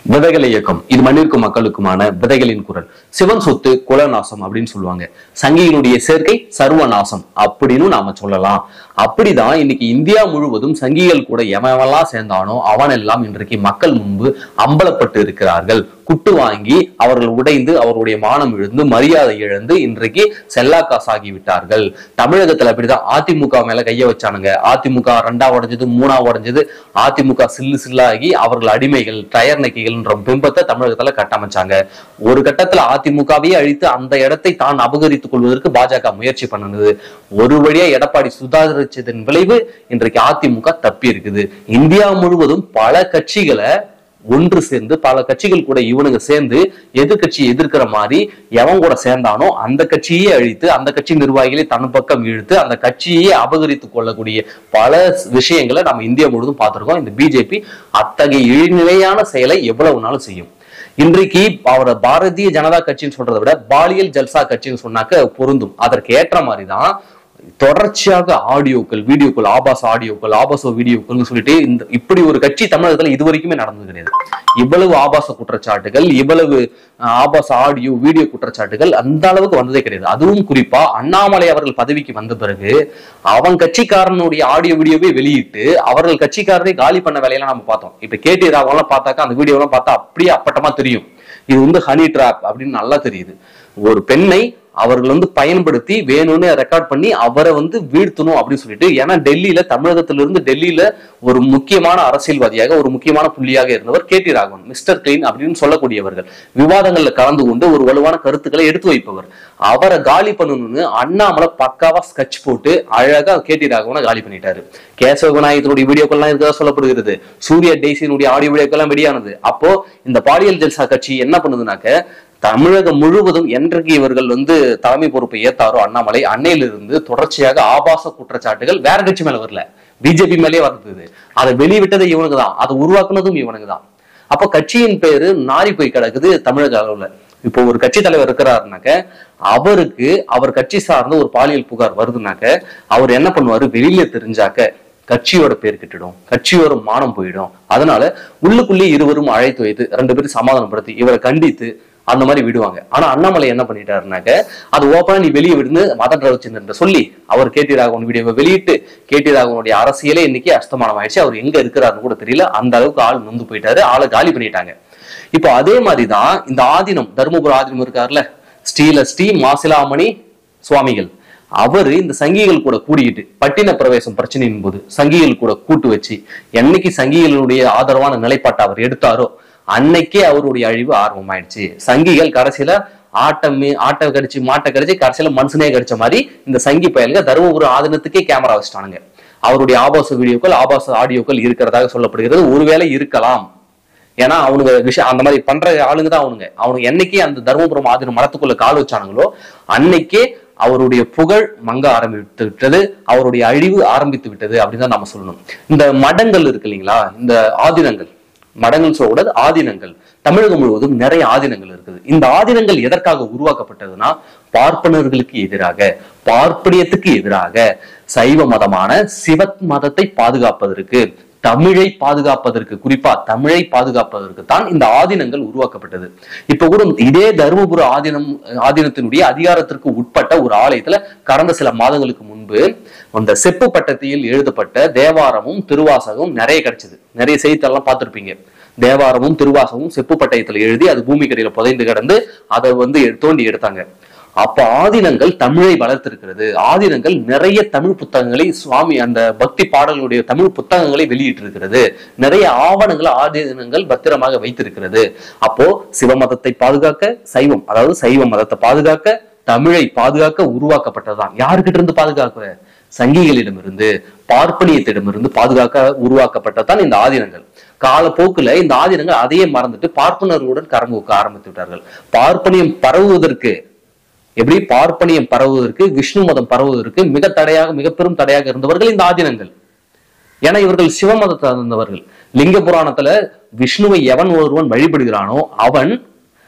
விதைகள் இயக்கம் இது மண்ணிற்கும் மக்களுக்குமான விதைகளின் குரல் சிவன் சொத்து குலநாசம் அப்படின்னு சொல்லுவாங்க சங்கியினுடைய சேர்க்கை சர்வநாசம் அப்படின்னு நாம சொல்லலாம் அப்படிதான் இன்னைக்கு இந்தியா முழுவதும் சங்கிகள் கூட எவனெல்லாம் சேர்ந்தானோ அவனெல்லாம் இன்றைக்கு மக்கள் முன்பு அம்பலப்பட்டு இருக்கிறார்கள் குட்டு வாங்கி அவர்கள் உடைந்து அவருடைய மானம் இழந்து மரியாதை இழந்து இன்றைக்கு செல்லாக்காசாகி விட்டார்கள் தமிழகத்துல அப்படிதான் அதிமுக மேல கைய வச்சானுங்க அதிமுக ரெண்டா உடைஞ்சது மூணா உடைஞ்சது அதிமுக சில்லு சில்லாகி அவர்கள் அடிமைகள் டயர் நக்கிகள்ன்ற பிம்பத்தை தமிழகத்துல கட்டமைச்சாங்க ஒரு கட்டத்துல அதிமுகவையே அழித்து அந்த இடத்தை தான் அபகரித்துக் கொள்வதற்கு பாஜக முயற்சி பண்ணுனது ஒரு வழியா எடப்பாடி சுதாகரிச்சதன் விளைவு இன்றைக்கு அதிமுக தப்பி இருக்குது இந்தியா முழுவதும் பல கட்சிகளை ஒன்று சேர்ந்து பல கட்சிகள் கூட இவனுங்க சேர்ந்து எதிர்கட்சியை எதிர்க்கிற மாதிரி எவன் கூட சேர்ந்தானோ அந்த கட்சியே அழித்து அந்த கட்சி நிர்வாகிகளை தன் பக்கம் இழுத்து அந்த கட்சியே அபகரித்துக் கொள்ளக்கூடிய பல விஷயங்களை நம்ம இந்தியா முழுவதும் பார்த்திருக்கோம் இந்த பிஜேபி அத்தகைய இழிநிலையான செயலை எவ்வளவு நாளும் செய்யும் இன்றைக்கு அவரை பாரதிய ஜனதா கட்சின்னு சொல்றதை விட பாலியல் ஜல்சா கட்சின்னு சொன்னாக்க பொருந்தும் அதற்கு ஏற்ற மாதிரி தான் தொடர்ச்சியாக ஆடியோக்கள் வீடியோக்கள் ஆபாச ஆடியோக்கள் ஆபாச வீடியோக்கள்னு சொல்லிட்டு இந்த இப்படி ஒரு கட்சி தமிழகத்துல இது வரைக்குமே நடந்தது கிடையாது இவ்வளவு ஆபாச குற்றச்சாட்டுகள் இவ்வளவு அஹ், ஆபாச ஆடியோ வீடியோ குற்றச்சாட்டுகள் அந்த அளவுக்கு வந்ததே கிடையாது அதுவும் குறிப்பா அண்ணாமலை அவர்கள் பதவிக்கு வந்த பிறகு அவன் கட்சிக்காரனுடைய ஆடியோ வீடியோவே வெளியிட்டு அவர்கள் கட்சிக்காரரை காலி பண்ண வேலையெல்லாம் நம்ம பார்த்தோம் இப்ப கேடி ராகவெல்லாம் பார்த்தாக்கா அந்த வீடியோலாம் பார்த்தா அப்படியே அப்பட்டமா தெரியும் இது வந்து ஹனி ட்ராப் அப்படின்னு நல்லா தெரியுது ஒரு பெண்ணை அவர்கள் வந்து பயன்படுத்தி வேணும்னு ரெக்கார்ட் பண்ணி அவரை வந்து வீழ்த்தணும் அப்படின்னு சொல்லிட்டு ஏன்னா டெல்லியில தமிழகத்திலிருந்து டெல்லியில ஒரு முக்கியமான அரசியல்வாதியாக ஒரு முக்கியமான புள்ளியாக இருந்தவர் K T Raghavan mister clean அப்படின்னு சொல்லக்கூடியவர்கள் விவாதங்கள்ல கலந்து கொண்டு ஒரு வலுவான கருத்துக்களை எடுத்து வைப்பவர் அவரை காலி பண்ணணும்னு அண்ணாமலை பக்காவா ஸ்கெட்ச் போட்டு அழகா கே டி ராகவனை காலி பண்ணிட்டாரு கேசவ விநாயகத்தினுடைய வீடியோக்கள்லாம் இருக்கதா சொல்லப்படுகிறது சூர்யா டெய்சியினுடைய ஆடியோ வீடியோக்கெல்லாம் வெளியானது அப்போ இந்த பாலியல் ஜல்சா கட்சி என்ன பண்ணுதுனாக்க தமிழகம் முழுவதும் என்றைக்கு இவர்கள் வந்து தலைமை பொறுப்பை ஏத்தாரோ அண்ணாமலை அன்னையிலிருந்து தொடர்ச்சியாக ஆபாச குற்றச்சாட்டுகள் வேற கட்சி மேல வரல பிஜேபி மேலேயே வந்தது அதை வெளிவிட்டது இவனுக்கு தான் அதை உருவாக்குனதும் இவனுக்கு தான் அப்ப கட்சியின் பேரு நாரி போய் கிடக்குது தமிழக அளவுல இப்போ ஒரு கட்சி தலைவர் இருக்கிறாருனாக்க அவருக்கு அவர் கட்சி சார்ந்த ஒரு பாலியல் புகார் வருதுனாக்க அவர் என்ன பண்ணுவாரு வெளியில தெரிஞ்சாக்க கட்சியோட பேர் கெட்டுடும் கட்சியோட மானம் போயிடும் அதனால உள்ளுக்குள்ளே இருவரும் அழைத்து வைத்து ரெண்டு பேரும் சமாதானப்படுத்தி இவரை கண்டித்து அந்த மாதிரி விடுவாங்க ஆனா அண்ணாமலை என்ன பண்ணிட்டாருனாக்க அது ஓப்பனா நீ வெளியே விடுந்து மத ரவிச்சந்திரன் சொல்லி அவர் கேடி ராகவன் வீடியோவை வெளியிட்டு கேடி ராகவனுடைய அரசியலே இன்னைக்கு அஸ்தமானம் ஆயிடுச்சு அவர் எங்க இருக்கிறாருன்னு கூட தெரியல அந்த அளவுக்கு ஆள் நொந்து போயிட்டாரு ஆளை காலி பண்ணிட்டாங்க இப்போ அதே மாதிரிதான் இந்த ஆதீனம் தர்மபுரம் ஆதீனம் இருக்காருல்ல ஸ்ரீல ஸ்ரீ மாசிலாமணி சுவாமிகள் அவரு இந்த சங்கிகள் கூட கூடிக்கிட்டு பட்டின பிரவேசம் பிரச்சனையின் போது சங்கிகள் கூட கூட்டு வச்சு என்னைக்கு சங்கிகளுடைய ஆதரவான நிலைப்பாட்டை அவர் எடுத்தாரோ அன்னைக்கே அவருடைய அழிவு ஆரம்பமாயிடுச்சு சங்கிகள் கடைசியில ஆட்டமே ஆட்டை கடிச்சு மாட்டை கடிச்சு கடைசியில மனுஷனே கடிச்ச மாதிரி இந்த சங்கி பயலுங்க தருமபுரம் ஆதீனத்துக்கே கேமரா வச்சுட்டானுங்க அவருடைய ஆபாச வீடியோக்கள் ஆபாச ஆடியோக்கள் இருக்கிறதாக சொல்லப்படுகிறது ஒருவேளை இருக்கலாம் ஏன்னா அவனுங்க விஷயம் அந்த மாதிரி பண்ற ஆளுங்க தான் அவனுங்க அவனுங்க என்னைக்கே அந்த தர்மபுரம் ஆதீனம் மரத்துக்குள்ள கால் வச்சானுங்களோ அன்னைக்கே அவருடைய புகழ் மங்க ஆரம்பித்து விட்டது அவருடைய அழிவு ஆரம்பித்து விட்டது அப்படின்னு தான் நம்ம சொல்லணும் இந்த மடங்கள் இருக்கு இல்லைங்களா இந்த ஆதீனங்கள் மடங்கள் சொல்லக்கூடாது ஆதீனங்கள் தமிழகம் முழுவதும் நிறைய ஆதீனங்கள் இருக்குது இந்த ஆதீனங்கள் எதற்காக உருவாக்கப்பட்டதுன்னா பார்ப்பனர்களுக்கு எதிராக பார்ப்பனியத்துக்கு எதிராக சைவ மதமான சிவத் மதத்தை பாதுகாப்பதற்கு தமிழை பாதுகாப்பதற்கு குறிப்பா தமிழை பாதுகாப்பதற்கு தான் இந்த ஆதீனங்கள் உருவாக்கப்பட்டது இப்ப கூட இதே தருமபுர ஆதீனம் ஆதீனத்தினுடைய அதிகாரத்திற்கு உட்பட்ட ஒரு ஆலயத்துல கடந்த சில மாதங்களுக்கு முன்பு அந்த செப்பு பட்டத்தில் எழுதப்பட்ட தேவாரமும் திருவாசகமும் நிறைய கிடைச்சது நிறைய செய்தித்தாள்லாம் பார்த்திருப்பீங்க தேவாரமும் திருவாசகமும் செப்பு பட்டயத்துல எழுதி அது பூமிக்கடியில புதைந்து கிடந்து அதை வந்து எ- தோண்டி எடுத்தாங்க அப்ப ஆதீனங்கள் தமிழை வளர்த்திருக்கிறது ஆதீனங்கள் நிறைய தமிழ் புத்தகங்களை சுவாமி அந்த பக்தி பாடல்களுடைய தமிழ் புத்தகங்களை வெளியிட்டிருக்கிறது நிறைய ஆவணங்களை ஆதீனங்கள் பத்திரமாக வைத்திருக்கிறது அப்போ சிவமதத்தை பாதுகாக்க சைவம் அதாவது சைவ மதத்தை பாதுகாக்க தமிழை பாதுகாக்க உருவாக்கப்பட்டதுதான் யாருக்கிட்ட இருந்து பாதுகாக்க சங்கிகளிடமிருந்து பார்ப்பனியத்திடமிருந்து பாதுகாக்க உருவாக்கப்பட்டதுதான் இந்த ஆதீனங்கள் காலப்போக்குல இந்த ஆதீனங்கள் அதையே மறந்துட்டு பார்ப்பனர்களுடன் கரம்புக்க ஆரம்பித்து விட்டார்கள் பார்ப்பனியம் பரவுவதற்கு எப்படி பார்ப்பனியம் பரவுவதற்கு விஷ்ணு மதம் பரவுவதற்கு மிக தடையாக மிக பெரும் தடையாக இருந்தவர்கள் இந்த ஆதீனங்கள் ஏன்னா இவர்கள் சிவமதத்தை இருந்தவர்கள் லிங்க புராணத்துல விஷ்ணுவை எவன் ஒருவன் வழிபடுகிறானோ அவன்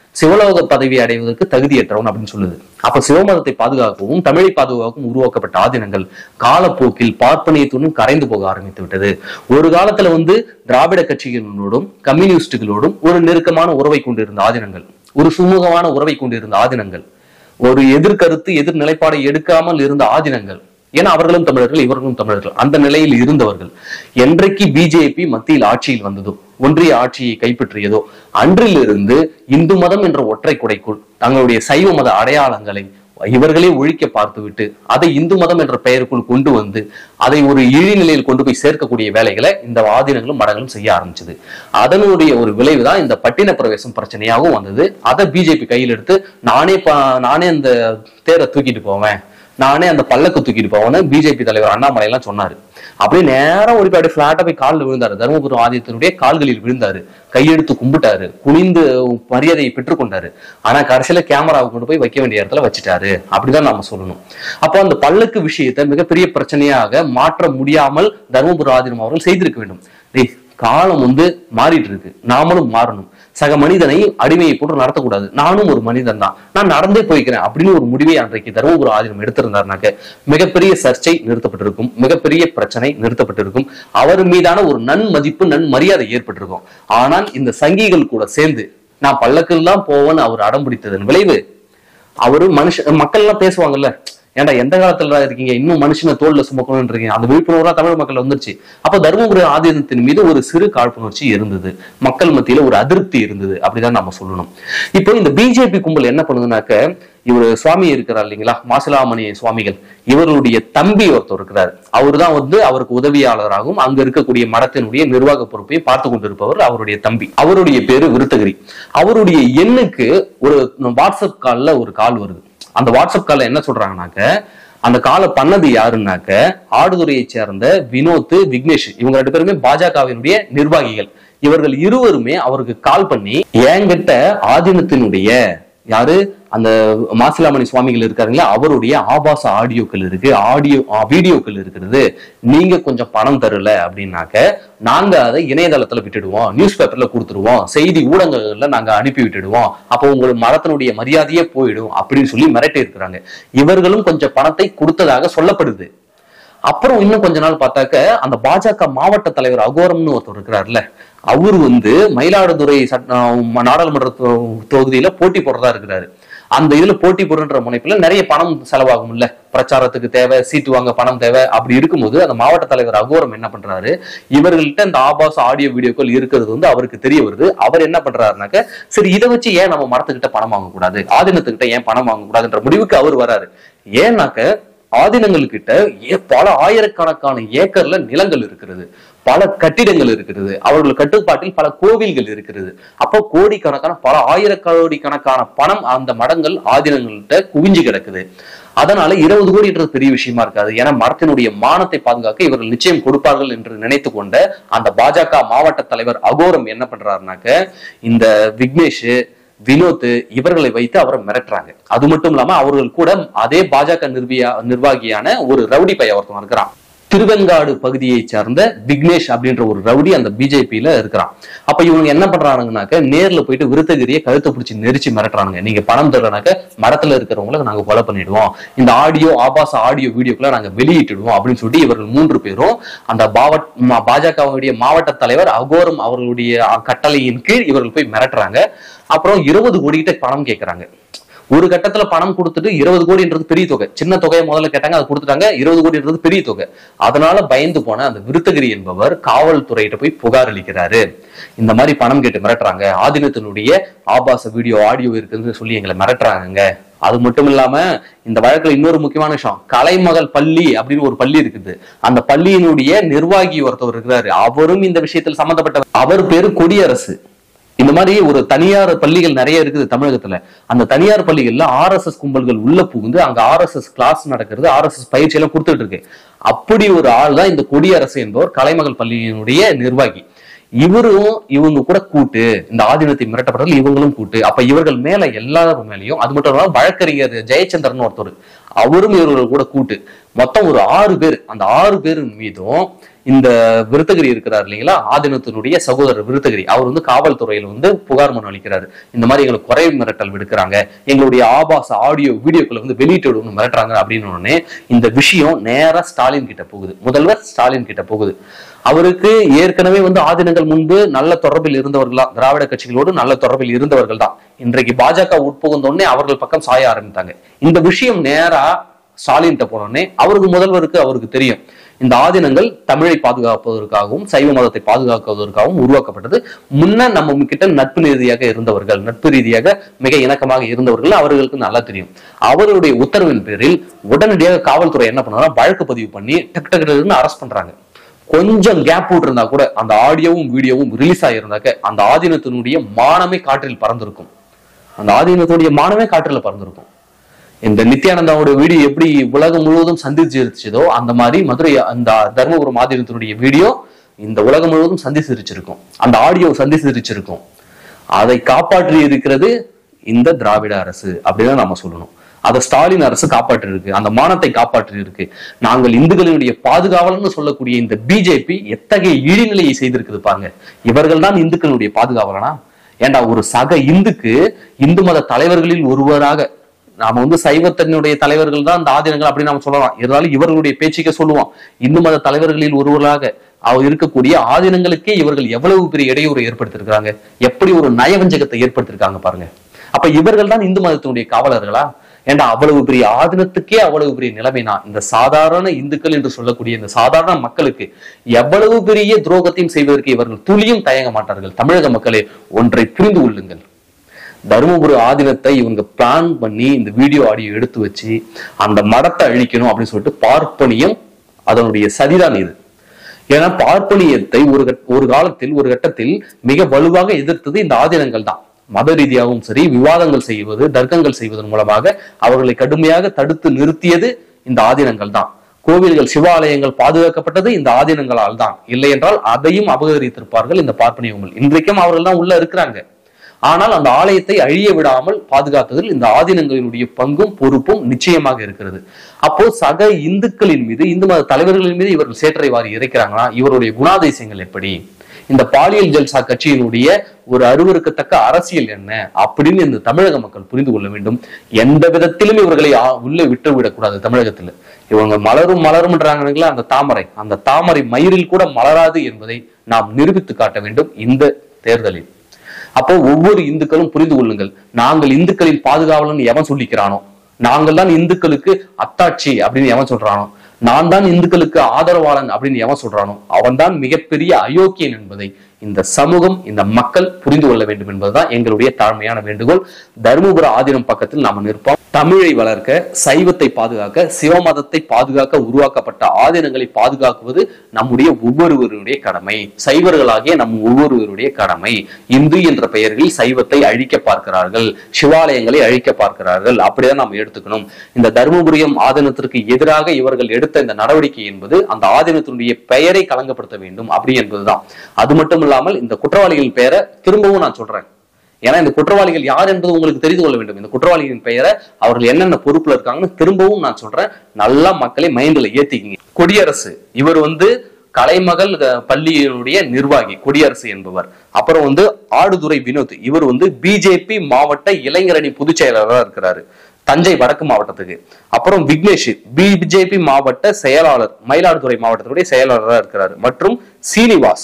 சிவலோக பதவி அடைவதற்கு தகுதியற்றவன் அப்படின்னு சொல்லுது அப்ப சிவமதத்தை பாதுகாக்கவும் தமிழை பாதுகாக்கவும் உருவாக்கப்பட்ட ஆதீனங்கள் காலப்போக்கில் பார்ப்பனியத்துடன் கரைந்து போக ஆரம்பித்து விட்டது ஒரு காலத்துல வந்து திராவிட கட்சிகளோடும் கம்யூனிஸ்டுகளோடும் ஒரு நெருக்கமான உறவை கொண்டிருந்த ஆதீனங்கள் ஒரு சுமூகமான உறவை கொண்டிருந்த ஆதீனங்கள் ஒரு எதிர்கருத்து எதிர் நிலைப்பாடை எடுக்காமல் இருந்த ஆதீனங்கள் ஏன்னா அவர்களும் தமிழர்கள் இவர்களும் தமிழர்கள் அந்த நிலையில் இருந்தவர்கள் என்றைக்கு பிஜேபி மத்தியில் ஆட்சியில் வந்ததோ ஒன்றிய ஆட்சியை கைப்பற்றியதோ அன்றிலிருந்து இந்து மதம் என்ற ஒற்றை குடைக்குள் தங்களுடைய சைவ மத அடையாளங்களை இவர்களே ஒழிக்க பார்த்துவிட்டு அதை இந்து மதம் என்ற பெயருக்குள் கொண்டு வந்து அதை ஒரு இழிநிலையில் கொண்டு போய் சேர்க்கக்கூடிய வேலைகளை இந்த ஆதீனங்களும் மடங்களும் செய்ய ஆரம்பிச்சது அதனுடைய ஒரு விளைவு தான் இந்த பட்டின பிரவேசம் பிரச்சனையாகவும் வந்தது அதை பிஜேபி கையில் எடுத்து நானே ப- நானே அந்த தேரை தூக்கிட்டு போவேன் நானே அந்த பல்லக்கு தூக்கிட்டு போவேன்னு பிஜேபி தலைவர் அண்ணாமலை எல்லாம் சொன்னாரு அப்படியே நேரா ஓடி போய் அப்படியே பிளாட்டா போய் காலில் விழுந்தாரு தருமபுரம் ஆதித்தனுடைய கால்களில் விழுந்தாரு கையெடுத்து கும்பிட்டாரு குனிந்து மரியாதையை பெற்றுக்கொண்டாரு ஆனா கடைசியில கேமராவை கொண்டு போய் வைக்க வேண்டிய இடத்துல வச்சுட்டாரு அப்படிதான் நாம சொல்லணும் அப்போ அந்த பல்லக்கு விஷயத்தை மிகப்பெரிய பிரச்சனையாக மாற்ற முடியாமல் தருமபுரம் ஆதீனம் அவர்கள் செய்திருக்க வேண்டும் டேய் காலம் வந்து மாறிட்டு இருக்கு நாமளும் மாறணும் சக மனிதனை அடிமையை போட்டு நடத்தக்கூடாது நானும் ஒரு மனிதன் தான் நான் நடந்தே போய்க்கிறேன் அப்படின்னு ஒரு முடிவை அன்றைக்கு தருமபுரம் ஆதீனம் எடுத்திருந்தாருனாக்க மிகப்பெரிய சர்ச்சை நிறுத்தப்பட்டிருக்கும் மிகப்பெரிய பிரச்சனை நிறுத்தப்பட்டிருக்கும் அவர் மீதான ஒரு நன்மதிப்பு நன்மரியாதை ஏற்பட்டிருக்கும் ஆனால் இந்த சங்கிகள் கூட சேர்ந்து நான் பல்லக்கெல்லாம் போவேன்னு அவர் அடம் பிடித்ததன் விளைவு அவரு மனுஷ மக்கள் எல்லாம் பேசுவாங்கல்ல ஏன்டா எந்த காலத்துல இருக்கீங்க இன்னும் மனுஷனை தோல்ல சுமக்கணும்னு இருக்கீங்க அந்த விழிப்புணர்வா தமிழ் மக்கள் வந்துருச்சு அப்ப தருமபுரி ஆதீனத்தின் மீது ஒரு சிறு காழ்ப்புணர்ச்சி இருந்தது மக்கள் மத்தியில ஒரு அதிருப்தி இருந்தது அப்படிதான் நம்ம சொல்லணும் இப்போ இந்த பிஜேபி கும்பல் என்ன பண்ணுதுனாக்க இவர் சுவாமி இருக்கிறார் இல்லைங்களா மாசிலாமணி சுவாமிகள் இவருடைய தம்பி ஒருத்தர் இருக்கிறார் அவர் தான் வந்து அவருக்கு உதவியாளராகவும் அங்க இருக்கக்கூடிய மடத்தினுடைய நிர்வாக பொறுப்பை பார்த்து கொண்டிருப்பவர் அவருடைய தம்பி அவருடைய பேரு விருத்தகிரி அவருடைய எண்ணுக்கு ஒரு வாட்ஸ்அப் கால்ல ஒரு கால் வருது அந்த வாட்ஸ்அப் கால்ல என்ன சொல்றாங்கனாக்க அந்த காலை பண்ணது யாருன்னாக்க ஆடுதுறையை சேர்ந்த வினோத் விக்னேஷ் இவங்க ரெண்டு பேருமே பாஜகவினுடைய நிர்வாகிகள் இவர்கள் இருவருமே அவருக்கு கால் பண்ணி என்கிட்ட ஆதீனத்தினுடைய யாரு அந்த மாசிலாமணி சுவாமிகள் இருக்காருங்களா அவருடைய ஆபாச ஆடியோக்கள் இருக்கு ஆடியோ வீடியோக்கள் இருக்கிறது நீங்க கொஞ்சம் பணம் தரல அப்படின்னாக்க நாங்க அதை இணையதளத்துல விட்டுடுவோம் நியூஸ் பேப்பர்ல கொடுத்துருவோம் செய்தி ஊடகங்கள்ல நாங்க அனுப்பி விட்டுடுவோம் அப்போ உங்கள் மரத்தினுடைய மரியாதையே போயிடும் அப்படின்னு சொல்லி மிரட்டி இருக்கிறாங்க இவர்களும் கொஞ்சம் பணத்தை கொடுத்ததாக சொல்லப்படுது அப்புறம் இன்னும் கொஞ்ச நாள் பார்த்தாக்க அந்த பாஜக மாவட்ட தலைவர் அகோரம்னு ஒருத்தர் இருக்கிறார்ல அவர் வந்து மயிலாடுதுறை சட்ட ஆஹ் நாடாளுமன்ற தொ- தொகுதியில போட்டி போடுறதா இருக்கிறாரு அந்த இதுல போட்டி போடுன்ற முனைப்புல நிறைய பணம் செலவாகும் இல்ல பிரச்சாரத்துக்கு தேவை சீட்டு வாங்க பணம் தேவை அப்படி இருக்கும்போது அந்த மாவட்ட தலைவர் அகோரம் என்ன பண்றாரு இவர்கள்ட்ட இந்த ஆபாச ஆடியோ வீடியோக்கள் இருக்கிறது வந்து அவருக்கு தெரிய வருது அவர் என்ன பண்றாருனாக்க சரி இதை வச்சு ஏன் நம்ம மரத்துக்கிட்ட பணம் வாங்கக்கூடாது ஆதீனத்துக்கிட்ட ஏன் பணம் வாங்கக்கூடாதுன்ற முடிவுக்கு அவர் வராரு ஏன்னாக்க ஆதீனங்கள் கிட்ட ஏ- பல ஆயிரக்கணக்கான ஏக்கர்ல நிலங்கள் இருக்கிறது பல கட்டிடங்கள் இருக்கிறது அவர்கள் கட்டுப்பாட்டில் பல கோவில்கள் இருக்கிறது அப்போ கோடிக்கணக்கான பல ஆயிரக்கோடி கணக்கான பணம் அந்த மடங்கள் ஆதீனங்கள்கிட்ட குவிஞ்சு கிடக்குது அதனால இருபது கோடின்றது பெரிய விஷயமா இருக்காது ஏன்னா மரத்தினுடைய மானத்தை பாதுகாக்க இவர்கள் நிச்சயம் கொடுப்பார்கள் என்று நினைத்து கொண்ட அந்த பாஜக மாவட்ட தலைவர் அகோரம் என்ன பண்றாருனாக்க இந்த விக்னேஷ் வினோத் இவர்களை வைத்து அவரை மிரட்டுறாங்க அது மட்டும் இல்லாம அவர்கள் கூட அதே பாஜக நிர்வியா நிர்வாகியான ஒரு ரவுடி பைய ஒருத்தன் இருக்கிறான் திருவெங்காடு பகுதியை சார்ந்த விக்னேஷ் அப்படின்ற ஒரு ரவுடி அந்த பிஜேபியில இருக்கிறான் அப்ப இவங்க என்ன பண்றானுங்கனாக்க நேர்ல போயிட்டு விருத்தகிரியை கழுத்தை பிடிச்சி நெரிச்சு மிரட்டுறானுங்க நீங்க பணம் தரனாக்க மரத்துல இருக்கிறவங்களை நாங்க கொலை பண்ணிடுவோம் இந்த ஆடியோ ஆபாச ஆடியோ வீடியோக்களை நாங்க வெளியிட்டுடுவோம் அப்படின்னு சொல்லிட்டு இவர்கள் மூன்று பேரும் அந்த பாவட் ம- பாஜகவுடைய மாவட்ட தலைவர் அகோரம் அவர்களுடைய கட்டளையின் கீழ் இவர்கள் போய் மிரட்டுறாங்க அப்புறம் இருபது கோடி கிட்ட பணம் கேட்கறாங்க ஒரு கட்டத்துல பணம் கொடுத்துட்டு இருபது கோடின்றது பெரிய தொகை சின்ன தொகையை முதல்ல கேட்டாங்க அதை கொடுத்துட்டாங்க இருபது கோடின்றது பெரிய தொகை அதனால பயந்து போன அந்த விருத்தகிரி என்பவர் காவல்துறையிட்ட போய் புகார் அளிக்கிறாரு இந்த மாதிரி பணம் கேட்டு மிரட்டுறாங்க ஆதீனத்தினுடைய ஆபாச வீடியோ ஆடியோ இருக்குன்னு சொல்லி எங்களை மிரட்டுறாங்க அது மட்டும் இல்லாம இந்த வழக்குல இன்னொரு முக்கியமான விஷயம் கலைமகள் பள்ளி அப்படின்னு ஒரு பள்ளி இருக்குது அந்த பள்ளியினுடைய நிர்வாகி ஒருத்தவர் இருக்கிறாரு அவரும் இந்த விஷயத்தில் சம்பந்தப்பட்ட அவர் பேரு கொடியரசு இந்த மாதிரி ஒரு தனியார் பள்ளிகள் நிறைய இருக்குது தமிழகத்துல அந்த தனியார் பள்ளிகள்ல ஆர்எஸ்எஸ் கும்பல்கள் உள்ள புகுந்து அங்க ஆர்எஸ்எஸ் கிளாஸ் நடக்கிறது ஆர்எஸ்எஸ் பயிற்சி எல்லாம் கொடுத்துட்டு இருக்கு அப்படி ஒரு ஆள் தான் இந்த கொடியரசு என்பவர் கலைமகள் பள்ளியினுடைய நிர்வாகி இவரும் இவங்க கூட கூட்டு இந்த ஆதீனத்தை மிரட்டப்பட்டதில் இவங்களும் கூட்டு அப்ப இவர்கள் மேல எல்லாரும் மேலயும் அது மட்டும் இல்லாம வழக்கறிஞர் ஜெயச்சந்திரன் ஒருத்தர் அவரும் இவர்கள் கூட கூட்டு மொத்தம் ஒரு ஆறு பேர் அந்த ஆறு பேரின் மீதும் இந்த விருத்தகிரி இருக்கிறார் இல்லைங்களா ஆதீனத்தினுடைய சகோதரர் விருத்தகிரி அவர் வந்து காவல்துறையில வந்து புகார் மனு அளிக்கிறாரு இந்த மாதிரி எங்களுக்கு குறை மிரட்டல் விடுக்கிறாங்க எங்களுடைய ஆபாச ஆடியோ வீடியோக்களை வந்து வெளியிட்டு விடணும் மிரட்டுறாங்க அப்படின்னு உடனே இந்த விஷயம் நேரா ஸ்டாலின் கிட்ட போகுது முதல்வர் ஸ்டாலின் கிட்ட போகுது அவருக்கு ஏற்கனவே வந்து ஆதீனங்கள் முன்பு நல்ல தொடர்பில் இருந்தவர்களா திராவிட கட்சிகளோடு நல்ல தொடர்பில் இருந்தவர்கள் தான் இன்றைக்கு பாஜக உட்புகுந்த உடனே அவர்கள் பக்கம் சாய ஆரம்பித்தாங்க இந்த விஷயம் நேரா ஸ்டாலின்கிட்ட போனோடனே அவருக்கு முதல்வருக்கு அவருக்கு தெரியும் இந்த ஆதீனங்கள் தமிழை பாதுகாப்பதற்காகவும் சைவ மதத்தை பாதுகாக்குவதற்காகவும் உருவாக்கப்பட்டது முன்ன நம்ம கிட்ட நட்பு ரீதியாக இருந்தவர்கள் நட்பு ரீதியாக மிக இணக்கமாக இருந்தவர்கள் அவர்களுக்கு நல்லா தெரியும் அவருடைய உத்தரவின் பேரில் உடனடியாக காவல்துறை என்ன பண்ணாங்கன்னா வழக்கு பதிவு பண்ணி டக்கு டக்கு அரெஸ்ட் பண்றாங்க கொஞ்சம் கேப் விட்டுருந்தா கூட அந்த ஆடியோவும் வீடியோவும் ரிலீஸ் ஆகியிருந்தாக்க அந்த ஆதீனத்தினுடைய மானமே காற்றில் பறந்திருக்கும் அந்த ஆதீனத்துடைய மானமே காற்றில் பறந்திருக்கும் இந்த நித்யானந்தாவோட வீடியோ எப்படி உலகம் முழுவதும் சந்திச்சிருச்சதோ அந்த மாதிரி மதுரை அந்த தர்மபுரம் ஆதீனத்தினுடைய வீடியோ இந்த உலகம் முழுவதும் சந்திச்சிருச்சிருக்கும் அந்த ஆடியோ சந்திச்சிருச்சிருக்கும் அதை காப்பாற்றி இருக்கிறது இந்த திராவிட அரசு அப்படின்னு நாம சொல்லணும் அதை ஸ்டாலின் அரசு காப்பாற்றி இருக்கு அந்த மானத்தை காப்பாற்றி இருக்கு நாங்கள் இந்துக்களினுடைய பாதுகாவலர்னு சொல்லக்கூடிய இந்த பிஜேபி எத்தகைய இழிநிலையை செய்திருக்குது பாருங்க இவர்கள் தான் இந்துக்களுடைய பாதுகாவலனா ஏண்டா ஒரு சக இந்துக்கு இந்து மத தலைவர்களில் ஒருவராக நாம வந்து சைவத்தினுடைய தலைவர்கள் தான் இந்த ஆதீனங்கள் அப்படின்னு நாம சொல்லலாம் இருந்தாலும் இவர்களுடைய பேச்சுக்கே சொல்லுவோம் இந்து மத தலைவர்களில் ஒருவராக அவர் இருக்கக்கூடிய ஆதீனங்களுக்கே இவர்கள் எவ்வளவு பெரிய இடையூறு ஏற்படுத்திருக்காங்க எப்படி ஒரு நயவஞ்சகத்தை ஏற்படுத்திருக்காங்க பாருங்க அப்ப இவர்கள் தான் இந்து மதத்தினுடைய காவலர்களா ஏண்டா அவ்வளவு பெரிய ஆதீனத்துக்கே அவ்வளவு பெரிய நிலைமைனா இந்த சாதாரண இந்துக்கள் என்று சொல்லக்கூடிய இந்த சாதாரண மக்களுக்கு எவ்வளவு பெரிய துரோகத்தையும் செய்வதற்கு இவர்கள் துளியும் தயங்க மாட்டார்கள் தமிழக மக்களே ஒன்றை புரிந்து கொள்ளுங்கள் தருமபுரி ஆதீனத்தை இவங்க பிளான் பண்ணி இந்த வீடியோ ஆடியோ எடுத்து வச்சு அந்த மடத்தை அழிக்கணும் அப்படின்னு சொல்லிட்டு பார்ப்பனியம் அதனுடைய சதிதான் இது ஏன்னா பார்ப்பனியத்தை ஒரு கட்- ஒரு காலத்தில் ஒரு கட்டத்தில் மிக வலுவாக எதிர்த்தது இந்த ஆதீனங்கள் தான் மத ரீதியாகவும் சரி விவாதங்கள் செய்வது தர்க்கங்கள் செய்வதன் மூலமாக அவர்களை கடுமையாக தடுத்து நிறுத்தியது இந்த ஆதீனங்கள் தான் கோவில்கள் சிவாலயங்கள் பாதுகாக்கப்பட்டது இந்த ஆதீனங்களால் தான் இல்லை என்றால் அதையும் அபகரித்திருப்பார்கள் இந்த பார்ப்பனியங்கள் இன்றைக்கும் அவர்கள் தான் உள்ள இருக்கிறாங்க ஆனால் அந்த ஆலயத்தை அழிய விடாமல் பாதுகாத்ததில் இந்த ஆதீனங்களினுடைய பங்கும் பொறுப்பும் நிச்சயமாக இருக்கிறது அப்போ சக இந்துக்களின் மீது இந்து மத தலைவர்களின் மீது இவர்கள் சேற்றை வாரி இறைக்கிறாங்கன்னா இவருடைய குணாதிசயங்கள் எப்படி இந்த பாலியல் ஜல்சா கட்சியினுடைய ஒரு அருவருக்கத்தக்க அரசியல் என்ன அப்படின்னு இந்த தமிழக மக்கள் புரிந்து கொள்ள வேண்டும் எந்த விதத்திலும் இவர்களை ஆ- உள்ளே விட்டு விடக்கூடாது தமிழகத்துல இவங்க மலரும் மலரும்ன்றாங்களா அந்த தாமரை அந்த தாமரை மயிரில் கூட மலராது என்பதை நாம் நிரூபித்து காட்ட வேண்டும் இந்த தேர்தலில் அப்போ ஒவ்வொரு இந்துக்களும் புரிந்து கொள்ளுங்கள் நாங்கள் இந்துக்களின் பாதுகாவலன் எவன் சொல்லிக்கிறானோ நாங்கள் தான் இந்துக்களுக்கு அத்தாட்சி அப்படின்னு எவன் சொல்றானோ நான் தான் இந்துக்களுக்கு ஆதரவாளன் அப்படின்னு எவன் சொல்றானோ அவன் தான் மிகப்பெரிய அயோக்கியன் என்பதை இந்த சமூகம் இந்த மக்கள் புரிந்து கொள்ள வேண்டும் என்பதுதான் எங்களுடைய தாழ்மையான வேண்டுகோள் தருமபுர ஆதீனம் பக்கத்தில் நாம நிற்போம் தமிழை வளர்க்க சைவத்தை பாதுகாக்க சிவமதத்தை பாதுகாக்க உருவாக்கப்பட்ட ஆதீனங்களை பாதுகாக்குவது நம்முடைய ஒவ்வொருவருடைய கடமை சைவர்களாகிய நம் ஒவ்வொருவருடைய கடமை இந்து என்ற பெயரில் சைவத்தை அழிக்க பார்க்கிறார்கள் சிவாலயங்களை அழிக்க பார்க்கிறார்கள் அப்படிதான் நாம் எடுத்துக்கணும் இந்த தருமபுரியம் ஆதீனத்திற்கு எதிராக இவர்கள் எடுத்த இந்த நடவடிக்கை என்பது அந்த ஆதீனத்தினுடைய பெயரை களங்கப்படுத்த வேண்டும் அப்படி என்பதுதான் அது மட்டும் இல்லாமல் இந்த குற்றவாளிகளின் பெயரை திரும்பவும் நான் சொல்றேன் ஏன்னா இந்த குற்றவாளிகள் யார் என்பது உங்களுக்கு தெரிந்து கொள்ள வேண்டும் இந்த குற்றவாளிகளின் பெயரை அவர்கள் என்னென்ன பொறுப்புல இருக்காங்கன்னு திரும்பவும் நான் சொல்றேன் நல்லா மக்களை மைண்ட்ல ஏத்திக்கிங்க கொடியரசு இவர் வந்து கலைமகள் அஹ், பள்ளியினுடைய நிர்வாகி கொடியரசு என்பவர் அப்புறம் வந்து ஆடுதுறை வினோத் இவர் வந்து பிஜேபி மாவட்ட இளைஞரணி பொதுச் செயலாளராக இருக்கிறாரு தஞ்சை வடக்கு மாவட்டத்துக்கு அப்புறம் விக்னேஷ் பிஜேபி மாவட்ட செயலாளர் மயிலாடுதுறை மாவட்டத்தினுடைய செயலாளராக இருக்கிறாரு மற்றும் சீனிவாஸ்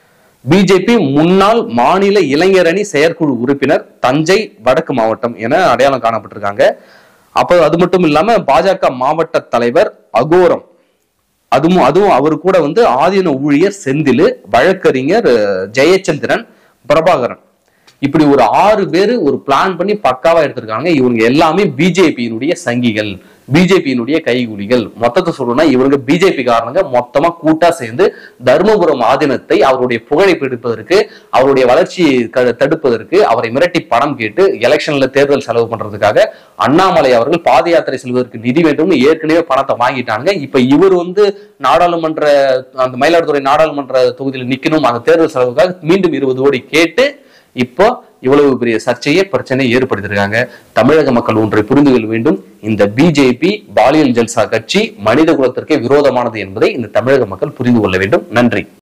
பிஜேபி முன்னாள் மாநில இளைஞரணி செயற்குழு உறுப்பினர் தஞ்சை வடக்கு மாவட்டம் என அடையாளம் காணப்பட்டிருக்காங்க அப்போ அது மட்டும் இல்லாம பாஜக மாவட்ட தலைவர் அகோரம் அதுவும் அதுவும் அவர் கூட வந்து ஆதீன ஊழியர் செந்திலு வழக்கறிஞர் அஹ், ஜெயச்சந்திரன் பிரபாகரன் இப்படி ஒரு ஆறு பேர் ஒரு பிளான் பண்ணி பக்காவா எடுத்திருக்காங்க இவங்க எல்லாமே பிஜேபியினுடைய சங்கிகள் பிஜேபியினுடைய கைகூலிகள் மொத்தத்தை சொல்லணும்னா இவங்க பிஜேபி காரணங்க மொத்தமா கூட்டா சேர்ந்து தர்மபுரம் ஆதீனத்தை அவருடைய புகழை பிடிப்பதற்கு அவருடைய வளர்ச்சியை க- தடுப்பதற்கு அவரை மிரட்டி பணம் கேட்டு எலெக்ஷன்ல தேர்தல் செலவு பண்றதுக்காக அண்ணாமலை அவர்கள் பாத யாத்திரை செல்வதற்கு நிதி வேண்டும்னு ஏற்கனவே பணத்தை வாங்கிட்டாங்க இப்ப இவர் வந்து நாடாளுமன்ற அந்த மயிலாடுதுறை நாடாளுமன்ற தொகுதியில் நிக்கணும் அந்த தேர்தல் செலவுக்காக மீண்டும் இருபது கோடி கேட்டு இப்போ இவ்வளவு பெரிய சர்ச்சையை பிரச்சனையை ஏற்படுத்தியிருக்காங்க தமிழக மக்கள் ஒன்றை புரிந்து கொள்ள வேண்டும் இந்த பிஜேபி பாலியல் ஜல்சா கட்சி மனித குலத்திற்கே விரோதமானது என்பதை இந்த தமிழக மக்கள் புரிந்து கொள்ள வேண்டும் நன்றி